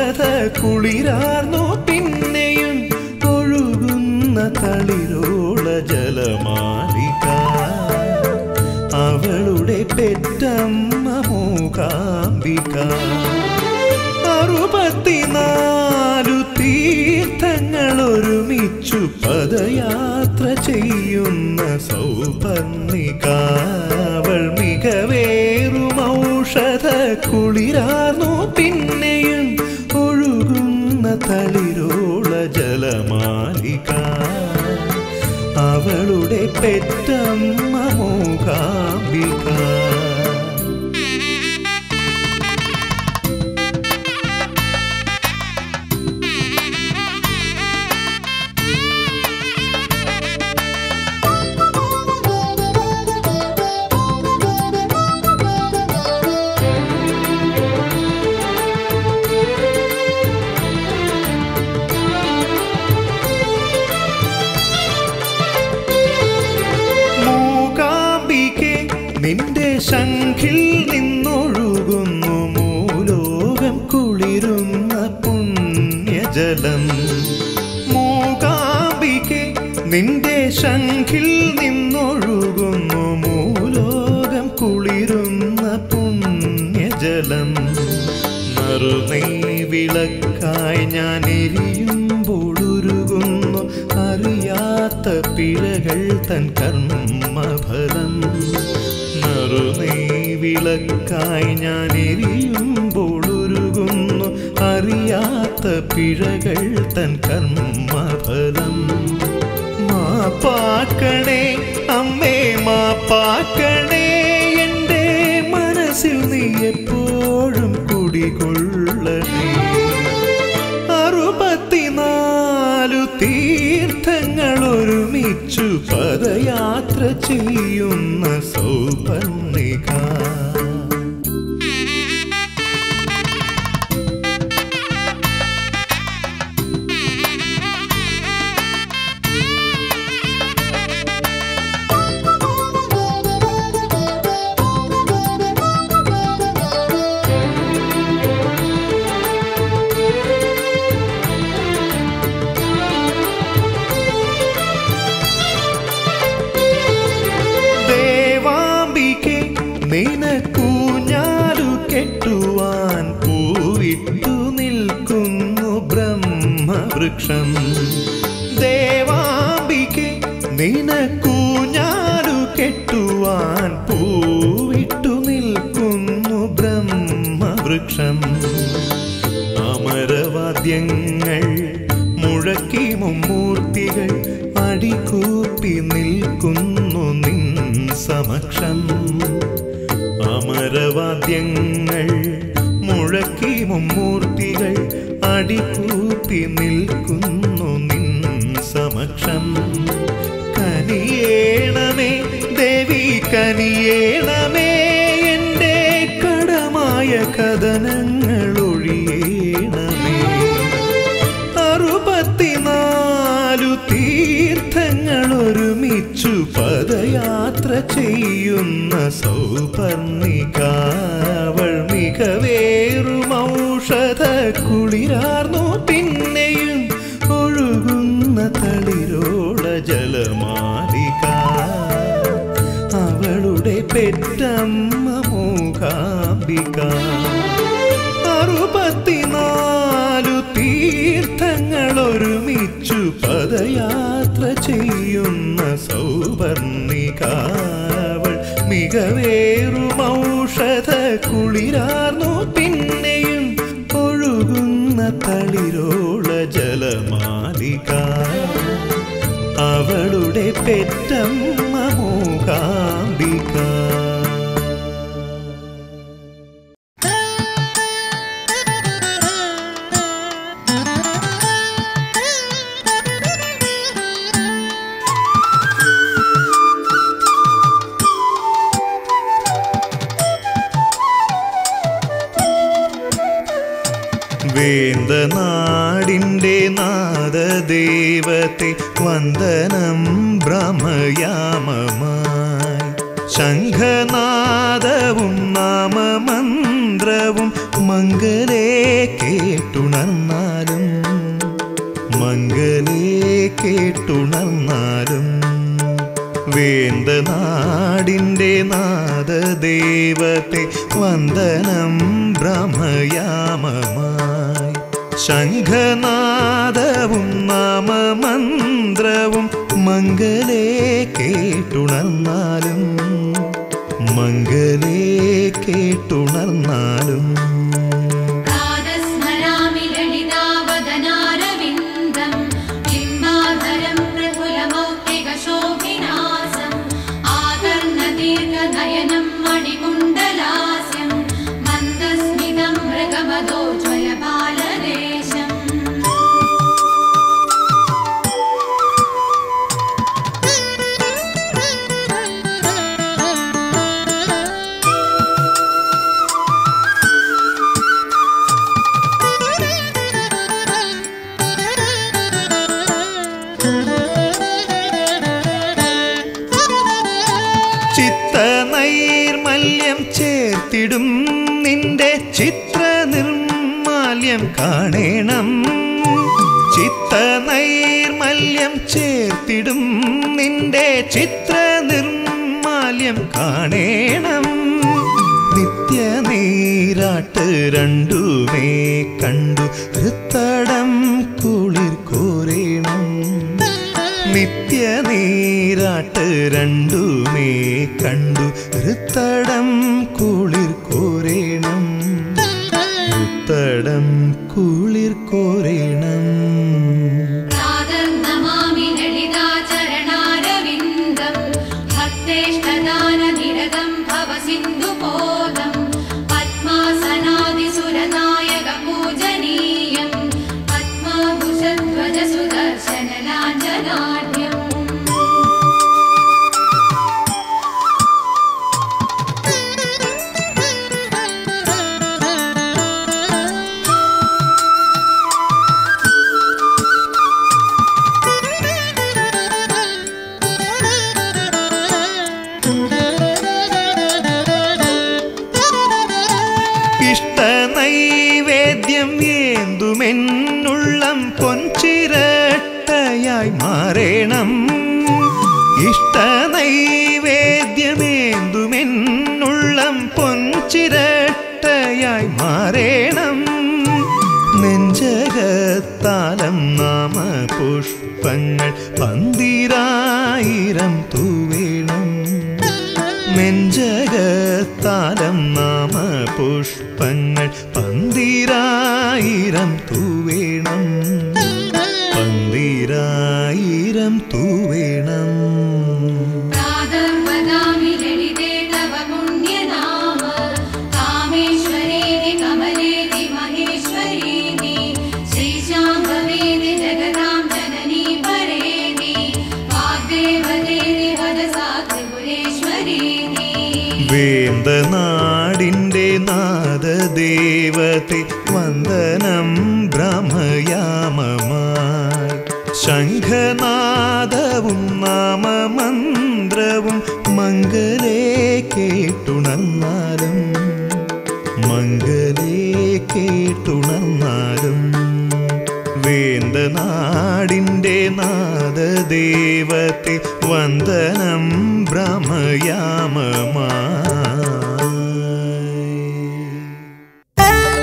ഔഷധ കുളിരാർന്നു പിന്നെയും ഒഴുകുന്ന തളിരോള ജലമാലിക അവളുടെ പെറ്റമ്മ മൂകാംബിക അറുപത്തിനാലു തീർത്ഥങ്ങൾ ഒരുമിച്ചു പദയാത്ര ചെയ്യുന്ന സൗപർണികാവൾ മികവേറും ഔഷധ കുളിരാർന്നു പിന്നെയും ഒഴുകുന്ന തളിരോള ജലമാലിക അവളുടെ പെറ്റമ്മ മൂകാംബിക മൂകാംബികെ നിന്റെ ശംഖിൽ നിന്നൊഴുകുന്നു മൂലോകം കുളിരുന്ന പുണ്യജലം മൂകാംബികെ നിന്റെ ശംഖിൽ നിന്നൊഴുകുന്നു മൂലോകം കുളിരുന്ന പുണ്യജലം നറുനെയ് വിളക്കായി ഞാൻ എരിയുമ്പോഴുരുകുന്നു അറിയാത്ത പിഴകൾ തൻ കർമ്മഫലം നറുനെയ് വിളക്കായി ഞാൻ എരിയുമ്പോഴുരുകുന്നു അറിയാത്ത പിഴകൾ തൻ കർമ്മഫലം മാപ്പാക്കണേ അമ്മേ മാപ്പാക്കണേ എൻ്റെ മനസ്സിൽ നീ എപ്പോഴും കുടികൊള്ളണേ അറുപത്തിനാലു തീർത്ഥങ്ങൾ ഒരുമിച്ചു പദയാത്ര ചെയ്യുന്ന സൗപർണിക ദേവാംബികെ നിനക്കു ഞാലു കെട്ടുവാൻ പൂവിട്ടു നിൽക്കുന്നു ബ്രഹ്മവൃക്ഷം ദേവാംബികെ നിനക്കു ഞാലു കെട്ടുവാൻ പൂവിട്ടു നിൽക്കുന്നു ബ്രഹ്മവൃക്ഷം അമരവാദ്യങ്ങൾ മുഴക്കി മുമ്മൂർത്തികൾ അടികൂപ്പി നിൽക്കുന്നു നിൻ സമക്ഷം അമരവാദ്യങ്ങൾ മുഴക്കി മുമ്മൂർത്തികൾ അടികൂപ്പി നിൽക്കുന്നു നിൻ സമക്ഷം കനിയേണമേ ദേവി കനിയേണമേ എൻ്റെ കടമായ കഥനങ്ങൾ ഒഴിയേണമേ അറുപത്തിനാലു തീർത്ഥങ്ങൾ ഒരുമിച്ചു പദയാത്ര ചെയ്യുന്ന സൗപർണികാവൾ മികവേറും ഔഷധ കുളിരാർന്നു പിന്നെയും ഒഴുകുന്ന തളിരോള ജലമാലിക അവളുടെ പെറ്റമ്മ മൂകാംബിക അറുപത്തിനാലു തീർത്ഥങ്ങൾ ഒരുമിച്ചു പദയാത്ര ചെയ്യുന്ന സൗവർണികാവൾ മികവേറും ഔഷധ കുളിരാർന്നു പിന്നെയും ഒഴുകുന്ന തളിരോള ജലമാലിക അവളുടെ പെറ്റമ്മ മൂകാംബിക വേന്തനാടിൻ്റെ നാദദേവത്തെ വന്ദനം ഭ്രമയാമമായി ശംഖനാദവും നാമമന്ത്രവും മംഗലേ കേട്ടുണർന്നാലും മംഗലേ കേട്ടുണർന്നാലും വേണ്ട നാടിൻ്റെ നാദദേവത്തെ വന്ദനം ബ്രഹ്മയാമമായി ശംഖനാദവും നാമമന്ത്രവും മംഗലേ കേട്ടുണർന്നാലും മംഗലേ കേട്ടുണർന്നാലും प्रातस्मरामि ललितावदनारविन्दम् बिम्बाधरं प्रफुल्लमौक्तिकशोभिनासम् आकर्णदीर्घनयनं मणिकुण्डलास्यं मन्दस्मितं मृगमदोज्ज्वलबालदेशम् ചിത്തനൈർമല്യം ചേർത്തിടും നിന്റെ ചിത്ര നിർമാല്യം കാണേണം ചിത്തനൈർമല്യം ചേർത്തിടും നിന്റെ ചിത്ര നിർമാല്യം കാണേണം നിത്യ നീരാട്ട് രണ്ടുമേ കണ്ടു ഹൃത്തടം കുളിർ കോരേണം നിത്യ നീരാട്ട് രണ്ടുമേ കണ്ടു ഹൃത്തടം കുളിർ കോരേണം ഹൃത്തടം കുളിർ കോരേണം प्रातर्नमामि ललिताचरणारविन्दम् भक्तेष्टदाननिरतं भव सिन्धुपोदम् पद्मासनादिसुरनायकपूजनीयम् पद्माभुषध्वजसुदर्शनलाञ्जनाढ्यम् ഇഷ്ട നൈവേദ്യം ഏന്തുമെന്നുള്ളം പൊൻചിരട്ടയായി മാറേണം ഇഷ്ട നൈവേദ്യമേന്തുമെന്നുള്ളം പൊൻചിരട്ടയായി മാറേണം നെഞ്ചകത്താലം നാമ പുഷ്പങ്ങൾ പന്തിരായിരം തൂവേണം നെഞ്ചകത്താലം നാമ പുഷ്പങ്ങൾ പന്തിരായിരം തൂവേണം പന്തിരായിരം തൂവേണം प्रातर्वदामि ललिते तव पुण्यनाम कामेश्वरेति कमलेति महेश्वरीति श्रीशाम्भवेति जगदां जननी परेति वाग्देवतेति वदसा त्रिपुरेश्वरीति വേന്ത നാടിൻ്റെ നാദദേവത്തെ വന്ദനം ബ്രഹ്മയാമമായി ശംഖനാദവും നാമമന്ത്രവും മംഗലേ കേട്ടുണർന്നാലും മംഗലേ കേട്ടുണർന്നാലും വേന്ത നാടിൻ്റെ നാദദേവത്തെ വന്ദനം ബ്രഹ്മയാമമായി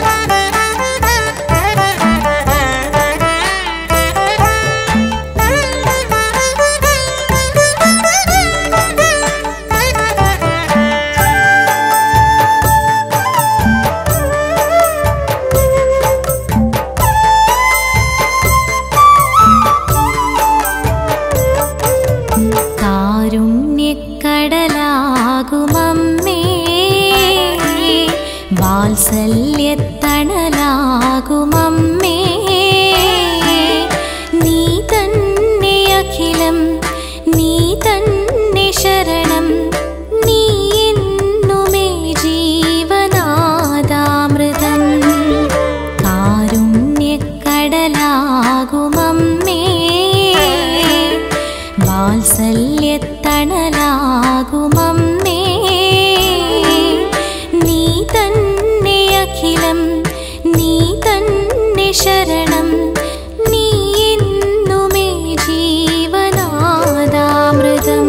കാരുണ്യക്കടലാകുമമ്മേ വാത്സല്യത്തണലാകുമമ്മേ നീ തന്നെ അഖിലം നീ തന്നെ ശരണം നീ എന്നുമേ ജീവനാദാമൃതം കാരുണ്യക്കടലാകുമമ്മേ വാത്സല്യത്തണലാകുമമ്മേ നീ തന്നെ അഖിലം ശരണം നീ എന്നുമേ ജീവനാദാമൃതം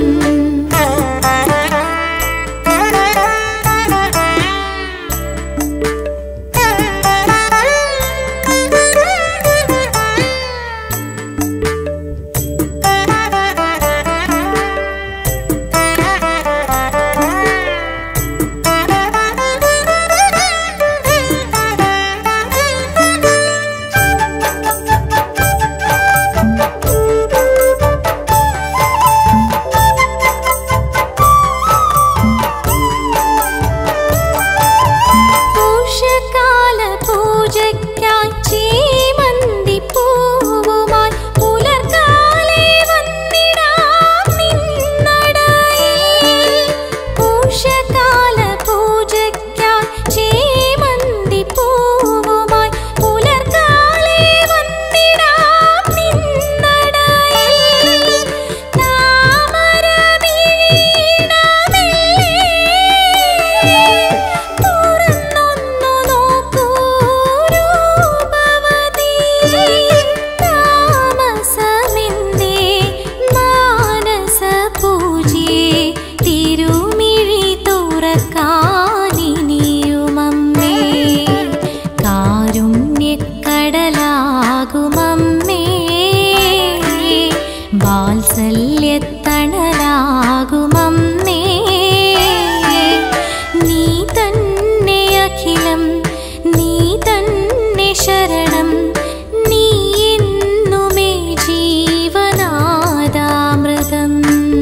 പൂഷകാല പൂജയ്ക്കായി ചേമന്തി പൂവുമായി പുലർക്കാലേ വന്നിടാം നിന്നടയിൽ പൂഷകാല പൂജയ്ക്കായി ചേമന്തി പൂവുമായി പുലർക്കാലേ വന്നിടാം നിന്നടയിൽ താമരമിഴിയിടമില്ലേ തുറന്നൊന്നു നോക്കൂ രൂപവതി താമസമെന്തേ മാനസപൂജേ തിരുമിഴി തുറക്കാനിനിയുമമ്മേ കാരുണ്യക്കടലാകുമമ്മേ വാത്സല്യത്തണലാകുമമ്മേ നീ തന്നെ അഖിലം നീ തന്നെ ശരണം നീ എന്നുമേ ജീവനാദാമൃതം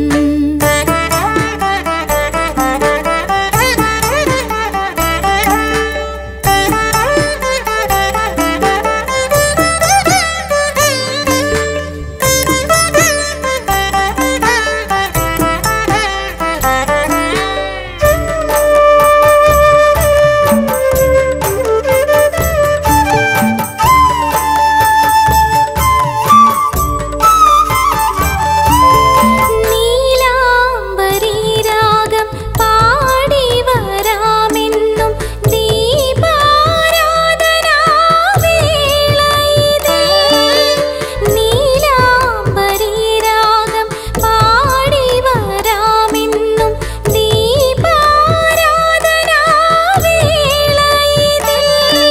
നീലാംബരീരാഗം പാടി വരാമെന്നും ദീപാരാധനാവേളയിതേ. നീലാംബരീരാഗം പാടി വരാമെന്നും ദീപാരാധനാവേളയിതേ.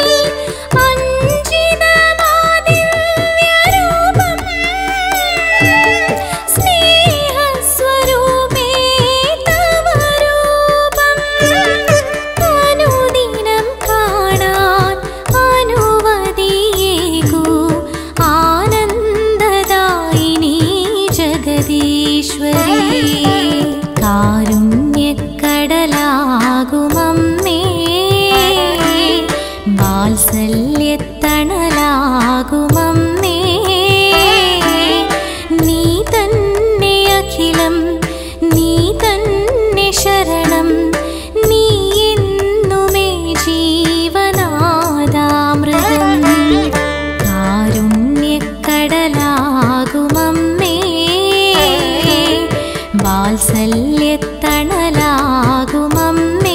അഞ്ജിതമാദിവ്യരൂപം സ്നേഹസ്വരൂപേ തവ രൂപം അനുദിനം കാണാൻ അനുവദിയേകൂ ആനന്ദദായിനി ജഗദീശ്വരി കാരുണ്യക്കടലാകുമമ്മേ വാത്സല്യത്തണലാകുമമ്മേ നീ തന്നെ അഖിലം നീ തന്നെ ശരണം നീ എന്നുമേ ജീവനാദാമൃതം കാരുണ്യക്കടലാകുമമ്മേ വാത്സല്യത്തണലാകുമമ്മേ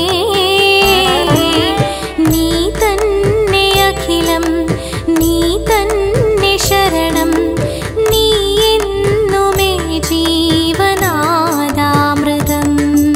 നീ തന്നെ അഖിലം നീ തന്നെ ശരണം നീ എന്നുമേ ജീവനാദാമൃതം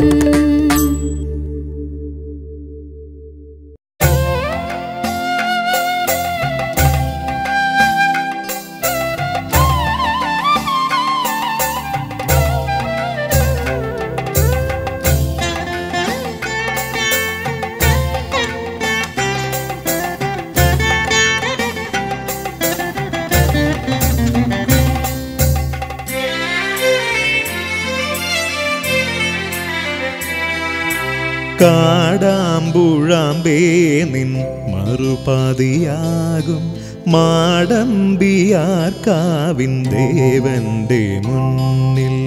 കാടാമ്പുഴാമ്പേ നിൻ മറുപാതിയാകും മാടമ്പിയാർക്കാവിൻ ദേവന്റെ മുന്നിൽ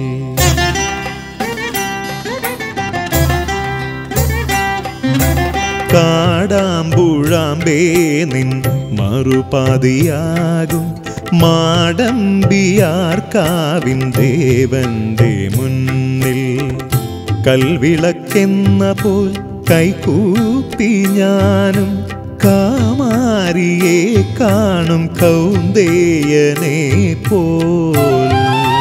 കാടാമ്പുഴാമ്പേ നിൻ മറുപാതിയാകും മാടമ്പിയാർക്കാവിൻ ദേവന്റെ മുന്നിൽ കൽവിളക്കെന്ന പോൽ കൈകൂപ്പി ഞാനും കാമാക്ഷി കാമാരിയെ കാണും കൗന്ദേയനെ പോൽ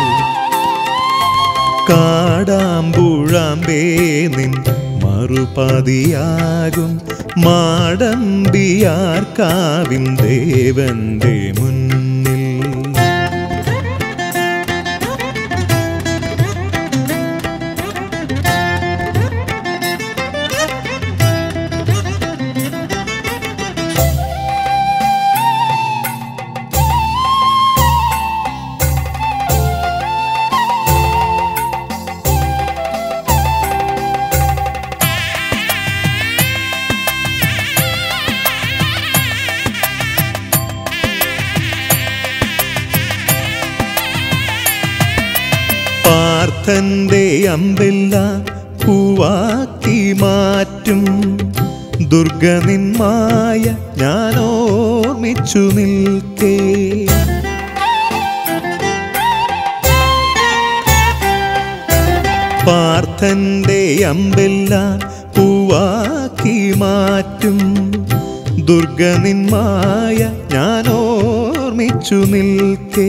കാടാമ്പുഴാമ്പേ നിൻ മറുപതിയാകും മാടമ്പിയാർക്കാവിൻ ദേവന്റെ മുന്നിൽ പാർത്ഥന്റെ അമ്പെല്ല പൂവാക്കി മാറ്റും ദുർഗനിന്മായ ഞാൻ ഓർമ്മിച്ചു നിൽക്കേ പാർത്ഥന്റെ അമ്പെല്ല പൂവാക്കി മാറ്റും ദുർഗനിന്മായ ഞാൻ ഓർമ്മിച്ചു നിൽക്കേ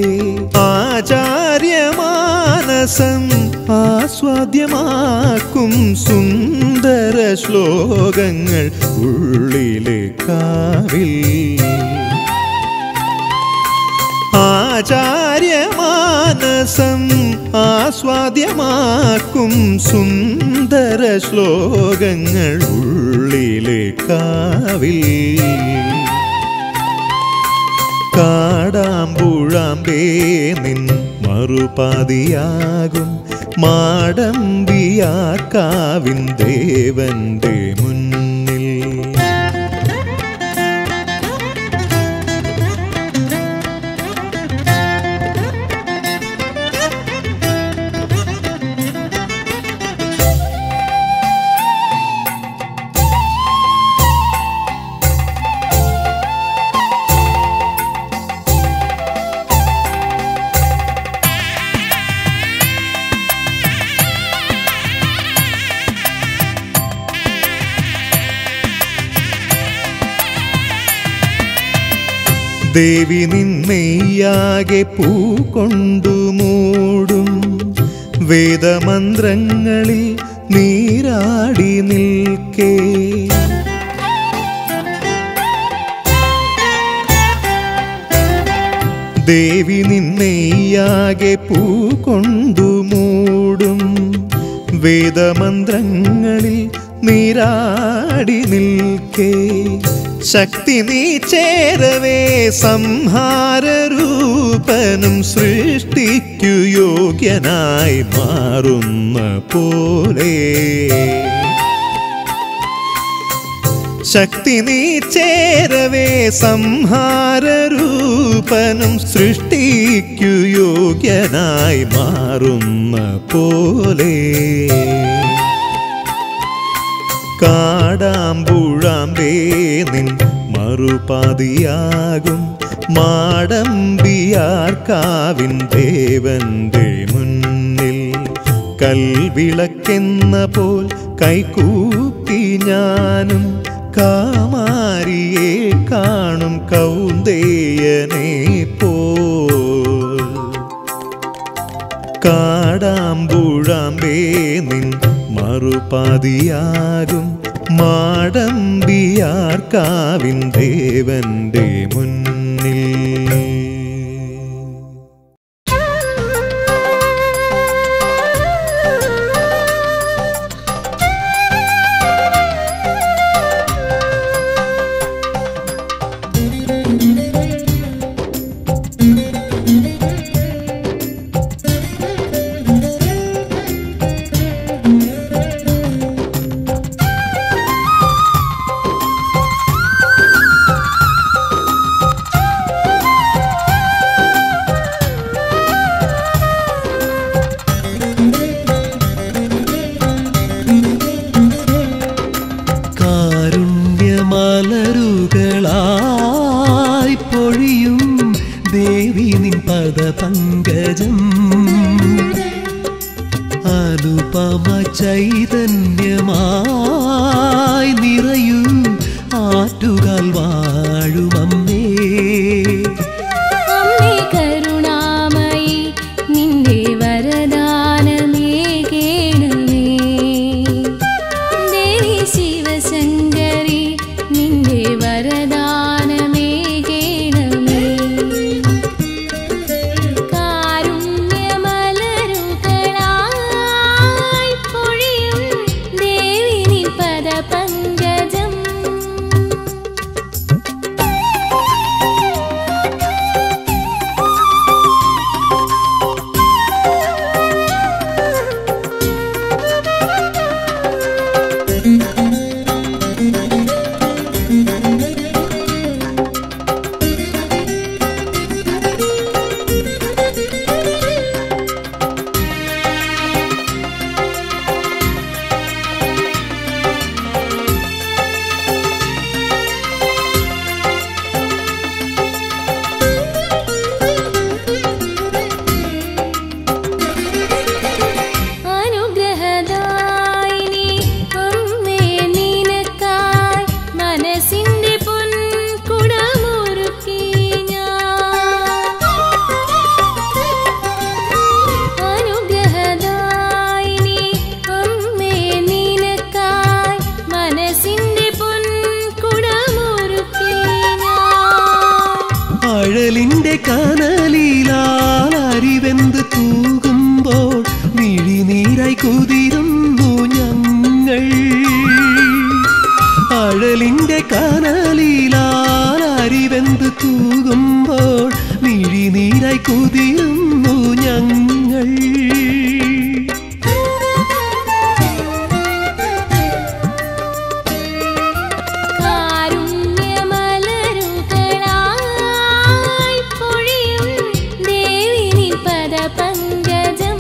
ആചാര്യമാനസം ആസ്വാദ്യമാക്കും സുന്ദര ശ്ലോകങ്ങൾ ഉള്ളിലെ കാവിൽ ആചാര്യമാനസം ആസ്വാദ്യമാക്കും സുന്ദര ശ്ലോകങ്ങൾ ഉള്ളിലെ കാവിൽ കാടാമ്പുഴാമ്പേ നിൻ മറുപാതിയാകും മാടമ്പിയാക്കാവിൻ ദേവന്റെ മുന്നിൽ ദേവി നിന്നെയ്യാകെ പൂ കൊണ്ടു മൂടും വേദമന്ത്രങ്ങളിൽ നീരാടി നിൽക്കേ ദേവി നിന്നെയ്യാകെ പൂ കൊണ്ടു മൂടും വേദമന്ത്രങ്ങളിൽ നീരാടി നിൽക്കേ ശക്തി നീ ചേരവേ സംഹാരരൂപനും സൃഷ്ടിക്കു യോഗ്യനായി മാറുന്ന പോലെ ശക്തി നീ ചേരവേ സംഹാരരൂപനും സൃഷ്ടിക്കു യോഗ്യനായി മാറുന്ന പോലെ കാടാമ്പുഴാമ്പേ നിൻ മറുപാതിയാകും മാടമ്പിയാർക്കാവിൻ ദേവന്റെ മുന്നിൽ കൽവിളക്കെന്ന പോൽ കൈകൂപ്പി ഞാനും കാമാരിയെ കാണും കൗന്ദേയനെ പോൽ കാടാമ്പുഴാമ്പേ നിൻ മറുപാതിയാകും മാടമ്പിയാർക്കാവിൻ ദേവന്റെ മുന്നിൽ കാരുണ്യമലരുകളായി പൊഴിയും ദേവി നിൻ പദപങ്കജം അനുപമ ചൈതന്യമായി നിറയൂ ആറ്റുകാൽ വാഴും അഴലിന്റെ കനലിലാൽ അരിവെന്ത് തൂകുമ്പോൾ മിഴിനീരായി കുതിരുന്നു ഞങ്ങൾ അഴലിന്റെ കനലിലാൽ അരിവെന്ത് തൂകുമ്പോൾ മിഴിനീരായി കുതിരുന്നു ഞങ്ങൾ കാരുണ്യമലരുകളായി പൊഴിയും ദേവി നിൻ പദപങ്കജം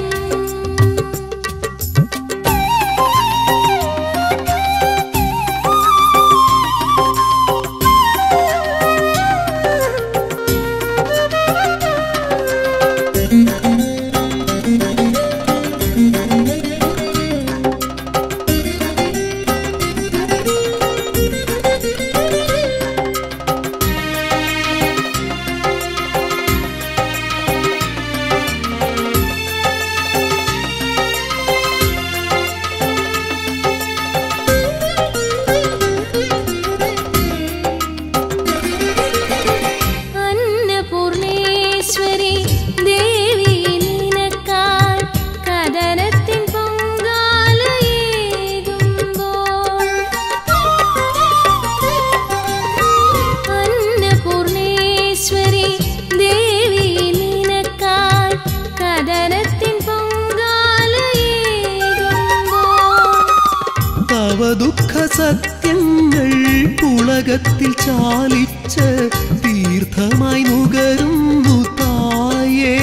അന്നപൂർണേശ്വരി ദേവി നിനക്കാൽ കദനത്തിൻ പൊങ്കാലയേകുമ്പോൾ അന്നപൂർണേശ്വരി ദേവി നിനക്കാൽ കദനത്തിൻ പൊങ്കാലയേകുമ്പോൾ തവ ദുഃഖ സത്യങ്ങൾ പുളകത്തിൽ ചാലിച്ച് തീർത്ഥമായി നുകരുന്നു തായേ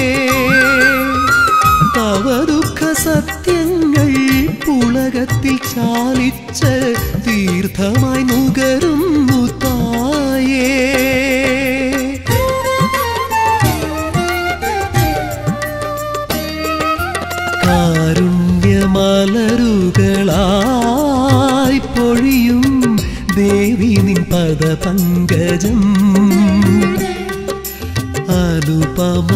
തവ ദുഃഖ സത്യങ്ങൾ പുളകത്തിൽ ചാലിച്ച് തീർത്ഥമായി നുകരുന്നു തായേ കാരുണ്യമലരുകളായി പൊഴിയും ദേവി നിൻ പദപങ്കജം അനുപമ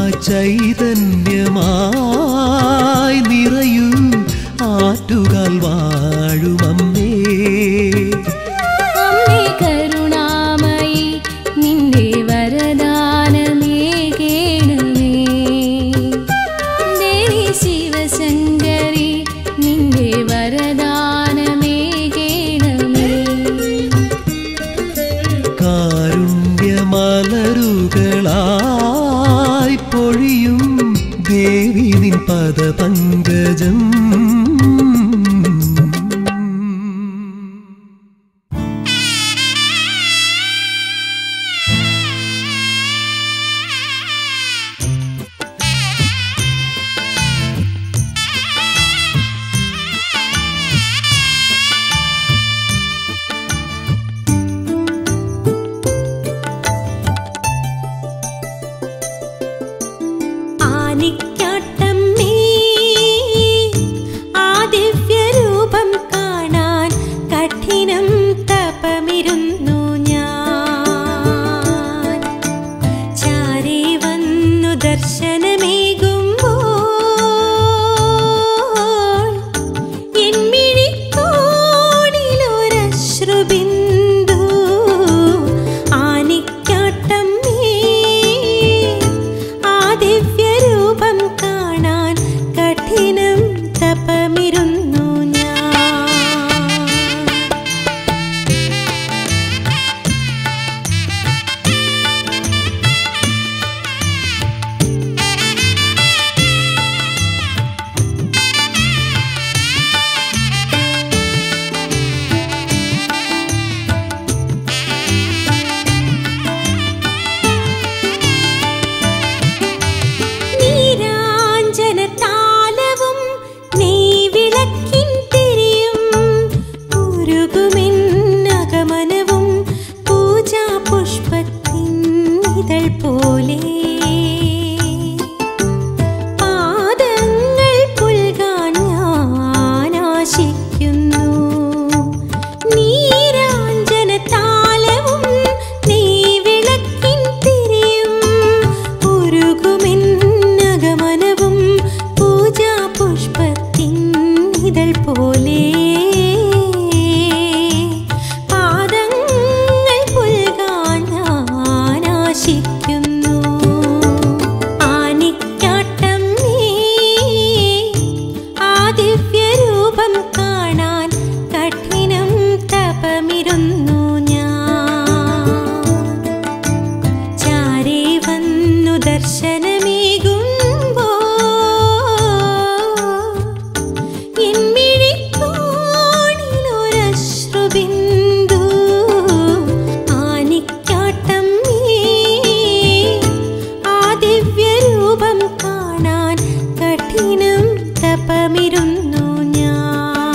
ചൈതന്യമായി നിറയൂ ആറ്റുകാൽ വാഴുമമ്മേ അമ്മേ കരുണാമയി നിന്റെ വരദാനമേകേണമേ ദേവി ശിവശങ്കരി നിന്റെ വരദാനമേകേണമേ കാരുണ്യമലരുകളായി പൊഴിയും ദേവി നിൻ പദപങ്കജം ആനിക്കാട്ടമ്മേ ആ ദിവ്യരൂപം കാണാൻ കഠിനം തപമിരുന്നു ഞാൻ ചാരേ വന്നു ദർശനമേകുമ്പോൾ എന്മിഴിക്കോണിലൊരശ്രുബിന്ദു ആനിക്കാട്ടമ്മേ ആ ദിവ്യരൂപം കാണാൻ കഠിനം തപമിരുന്നു ഞാൻ നീരാഞ്ജന താലവും നെയ്വിളക്കിൻ തിരിയും ഉരുകുമെന്നകമനവും പൂജാ പുഷ്പത്തിൻ ഇതൾ പോലെ പാദങ്ങൾ പുൽകാൻ ഞാൻ ആശിക്കുന്നു നീരാഞ്ജന താലവും നെയ്വിളക്കിൻ തിരിയും ഉരുകുമെന്നകമനവും പൂജാ പുഷ്പത്തിൻ ഇതൾ പോലെ പാദങ്ങൾ പുൽകാൻ ഞാൻ ആശിക്കുന്നു ദർശനമേകുമ്പോ എന്നിഴിക്കോണിലൊരശ്രുബിന്ദു ആനിക്കാട്ടം ആ ദിവ്യരൂപം കാണാൻ കഠിനം തപമിരുന്നു ഞാൻ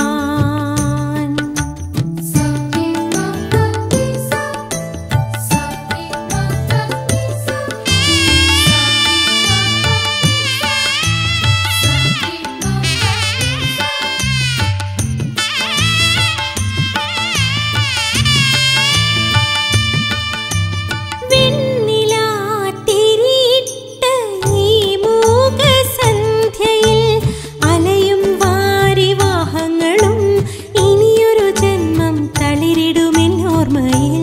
വെണ്ണിലാത്തിരിയിട്ട ഈ മൂകസന്ധ്യയിൽ അലയും വാരിവാഹങ്ങളും ഇനിയൊരു ജന്മം തളിരിടുമെന്നോർമ്മയിൽ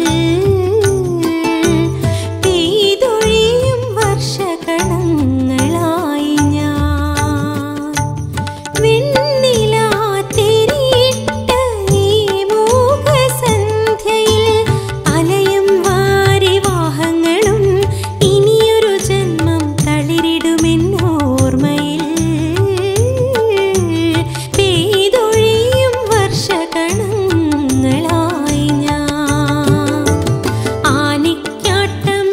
പെയ്തൊഴിയും വർഷകണങ്ങളായി ഞാൻ വെണ്ണിലാത്തിരിയിട്ട ഈ മൂകസന്ധ്യയിൽ അലയും വാരിവാഹങ്ങളും ഇനിയൊരു ജന്മം തളിരിടുമെന്നോർമ്മയിൽ പെയ്തൊഴിയും വർഷകണങ്ങളായി ഞാൻ ആനിക്കാട്ടം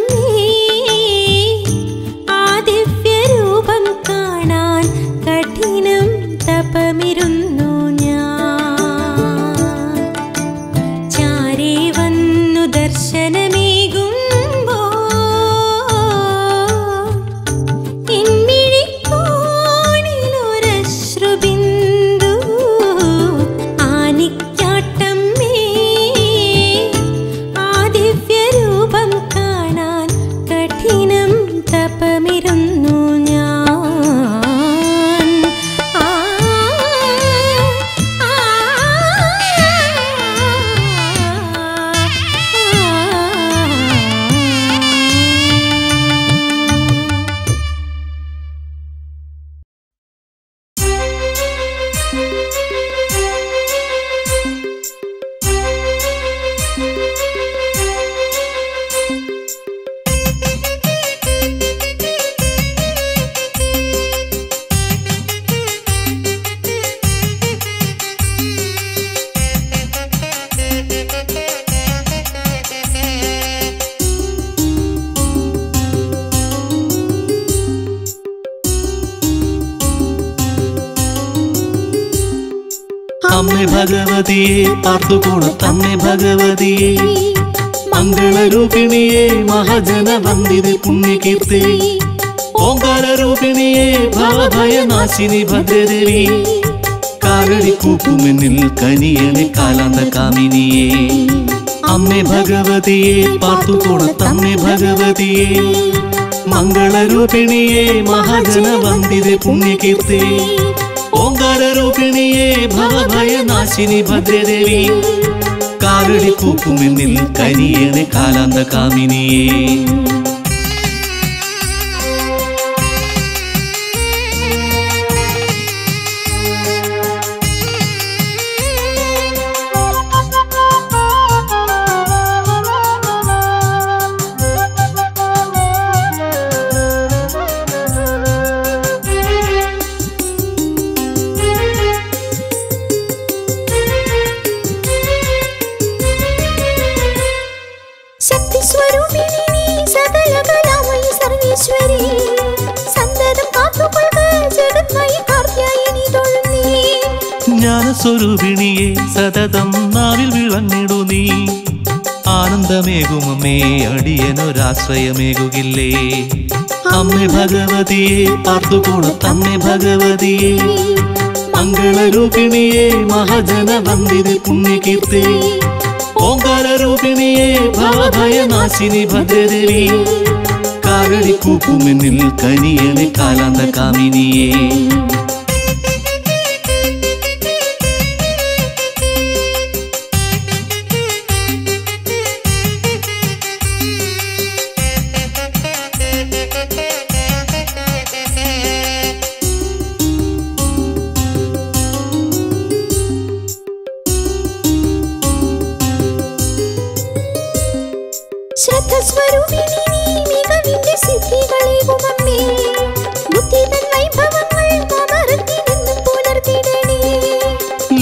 ആ ദിവ്യരൂപം കാണാൻ കഠിനം തപമിരുന്നു ഞാൻ ചാരേ വന്നു ദർശനമേകുമ്പോ എന്നിഴിക്കോണിലൊരശ്രുബിന്ദു ആനിക്കാട്ടം ആ ദിവ്യരൂപം കാണാൻ കഠിനം തപമിരുന്നു ഞാൻ ആ ആ അമ്മേ ഭഗവതിയെ പാർത്തുകോണത്തമ്മേ ഭഗവതിയെ മംഗളരൂപിണിയെ മഹാജന വന്ദിത പുണ്യകീർത്തി ഓങ്കാരരൂപിണിയെ ഭവഭയനാശിനി ഭദ്രദേവി കാലടി കൂപ്പുമെന്നിൽ കനിയണി കാലാന്ത കാമിനിയെ അമ്മേ ഭഗവതിയെ പാർത്തുകോണത്തമ്മേ ഭഗവതിയെ മംഗളരൂപിണിയെ മഹാജന വന്ദിത പുണ്യകീർത്തി ഓങ്കാരരൂപിണിയെ ഭവഭയനാശിനി ഭദ്രദേവി കാലടി കൂപ്പുമെന്നിൽ കനിയണി കാലാന്ത കാമിനിയെ ശക്തി സ്വരൂപിണി നീ സകല കലാമയി സർവേശ്വരി സന്തതം കാത്തുകൊള്ളുക ജഗന്മയി കാർത്യായനി തൊഴുന്നീ ജ്ഞാനസ്വരൂപിണിയെ സതതം നാവിൽ വിളങ്ങിടു നീ ആനന്ദമേകുമമ്മേ അടിയനൊരാശ്രയമേകുകില്ലേ അമ്മേ ഭഗവതിയെ പാർത്തുകോണത്തമ്മേ ഭഗവതിയെ മംഗളരൂപിണിയെ മഹാജന വന്ദിത പുണ്യകീർത്തി ഓങ്കാരരൂപിണിയെ ഭവഭയനാശിനി ഭദ്രദേവി കാലടി കൂപ്പുമെന്നിൽ കനിയണി കാലാന്ത കാമിനിയെ ശ്രദ്ധ സ്വരൂപിണി നീ മികവിന്റെ സിദ്ധികളെ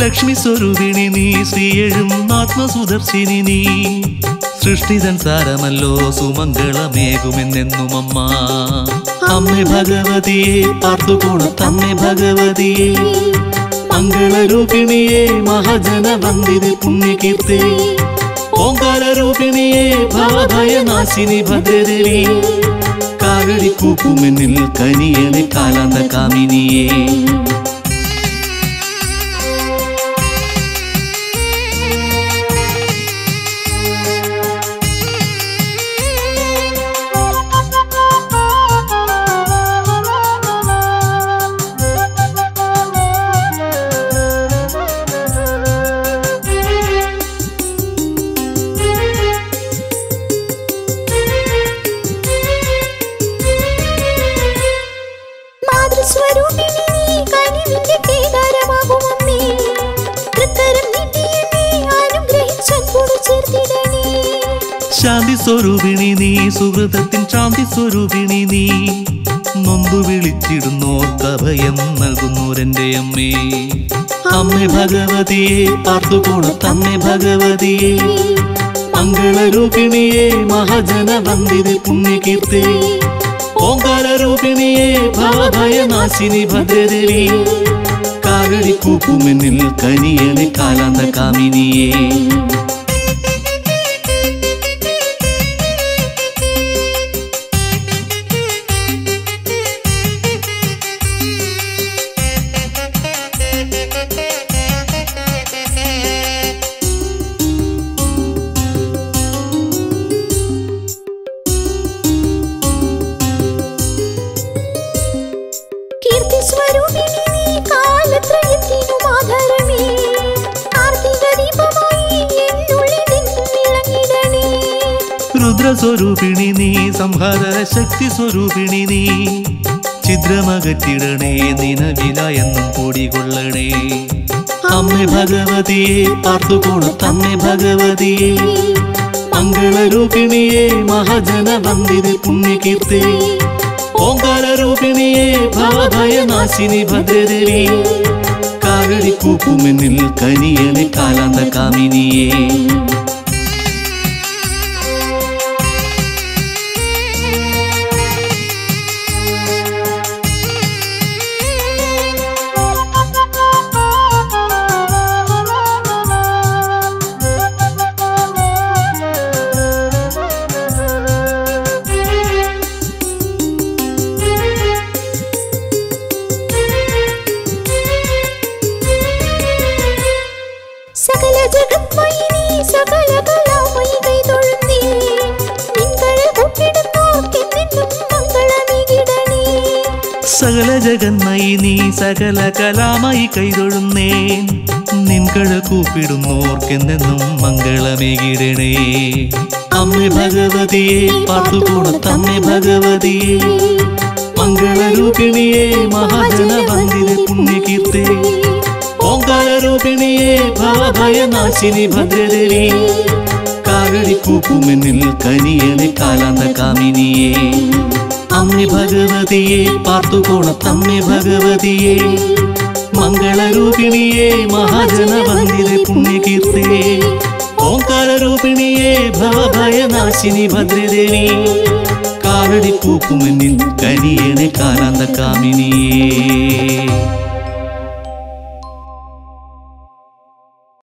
ലക്ഷ്മി സ്വരൂപിണി നീ ശ്രീയഴും ആത്മസുദർശിനി നീ സൃഷ്ടിതൻ സാരമല്ലോ സുമംഗളമേകുമെന്നെന്നും അമ്മ അമ്മേ ഭഗവതിയെ പാർത്തുകോണത്തമ്മേ ഭഗവതിയെ മംഗളരൂപിണിയെ മഹാജനവന്ദിതി പുണ്യകീർത്തി ഓങ്കാരരൂപിണിയെ ഭവഭയനാശിനി ഭദ്രദേവി കാകടി കൂപ്പുമെന്നിൽ കനിയണി കാലാന്ത കാമിനിയേ മാതൃസ്വരൂപിണി നീ കനിവിന്റെ കേദാരമാകുമമ്മേ തൃക്കരം നീട്ടി എന്നെ അനുഗ്രഹിച്ചൻപോട് ചേർത്തിടണേ ശാന്തി സ്വരൂപിണി നീ സുഹൃതത്തിൻ ശാന്തി സ്വരൂപിണി നീ നൊന്തു വിളിച്ചിടുന്നോർക്കഭയം നൽകുന്നോരെന്റെ അമ്മേ അമ്മേ ഭഗവതിയെ പാർത്തുകോണത്തമ്മേ ഭഗവതിയെ മംഗളരൂപിണിയെ മഹാജനവന്ദിതി പുണ്യകീർത്തി ഓങ്കാരരൂപിണിയെ ഭവഭയനാശിനി ഭദ്രദേവി കാകടി കൂപ്പുമെന്നിൽ കനിയണി കാലാന്ത കാമിനിയേ കീർത്തി സ്വരൂപിണി നീ കാലത്രയത്തിനും ആധാരമേ കാർത്തിക ദീപമായി എന്നുള്ളിലെന്നും വിളങ്ങിടണേ രുദ്രസ്വരൂപിണി നീ സംഹാര ശക്തി സ്വരൂപിണി നീ ഛിദ്രമകറ്റിടണേ നിനവില എന്നും കൂടികൊള്ളണേ അമ്മേ ഭഗവതിയെ പാർത്തുകോണത്തമ്മേ ഭഗവതിയെ മംഗളരൂപിണിയെ മഹാജനവന്ദിതി പുണ്യകീർത്തി ഓങ്കാരരൂപിണിയെ ഭവഭയനാശിനി ഭദ്രദേവി കാകടി കൂപ്പുമെന്നിൽ കനിയണി കാലാന്ത കാമിനിയേ സകല ജഗത്മയി നീ സകല കലാമയി കൈതൊഴുന്നേ നിൻകൾ കൂട്ടിടുന്നോർക്കെന്നെന്നും മംഗളമേകിടണേ സകല ജഗന്മയി നീ സകല കലാമായി കൈതൊഴുന്നേൻ നിൻകഴ കൂപ്പിടുന്നോർക്കെന്നെന്നും മംഗളമേകിടണേ അമ്മേ ഭഗവതിയെ പാട്ടുകൂടത്തമ്മേ ഭഗവതിയെ മംഗളരൂപിണിയെ മഹാജനവന്ദിത പുണ്യകീർത്തി ഓങ്കാരരൂപിണിയെ ഭവഭയനാശിനി ഭദ്രദേവി കാകടി കൂപ്പുമെന്നിൽ കനിയണി കാലാന്ത കാമിനിയേ അമ്മേ ഭഗവതിയെ പാർത്തുകോണത്തമ്മേ ഭഗവതിയെ മംഗളരൂപിണിയെ മഹാജനവന്ദിത പുണ്യകീർത്തി ഓങ്കാരരൂപിണിയെ ഭവഭയനാശിനി ഭദ്രദേവി കാലടി കൂപ്പുമെന്നിൽ കനിയണി കാലാന്ത കാമിനിയേ